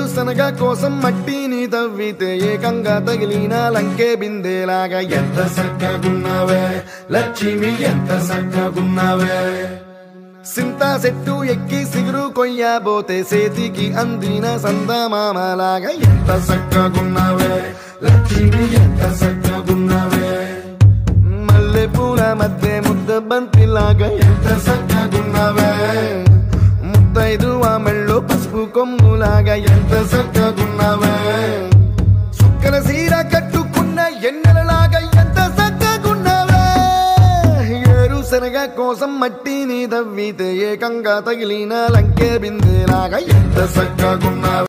ఏరుశనగ కోసం మట్టిని తవ్వితే ఏకంగా తగిలిన లంకే బిందేలాగా ఎంత చక్కగున్నావే లక్ష్మి ఎంత చక్కగున్నావే సింతా చెట్టు ఎక్కి సిగురు కొయ్యబోతే చేతికి అందిన సందమామలాగా ఎంత చక్కగున్నావే లక్ష్మి ఎంత చక్కగున్నావే మల్లె పూల మధ్య ముద్ద బంతిలాగా ఎంత చక్కగున్నావే ముద్దైదు మెళ్ళు పసుపు కొమ్ములాగా ఎంత చక్కగున్నావే సుక్కల సీర కట్టుకున్న ఎన్నెలలాగా ఎంత చక్కగున్నావే ఏరుశనగ కోసం మట్టిని తవ్వితే ఏకంగా తగిలిన లంకే బిందేలాగా ఎంత చక్కగున్నావే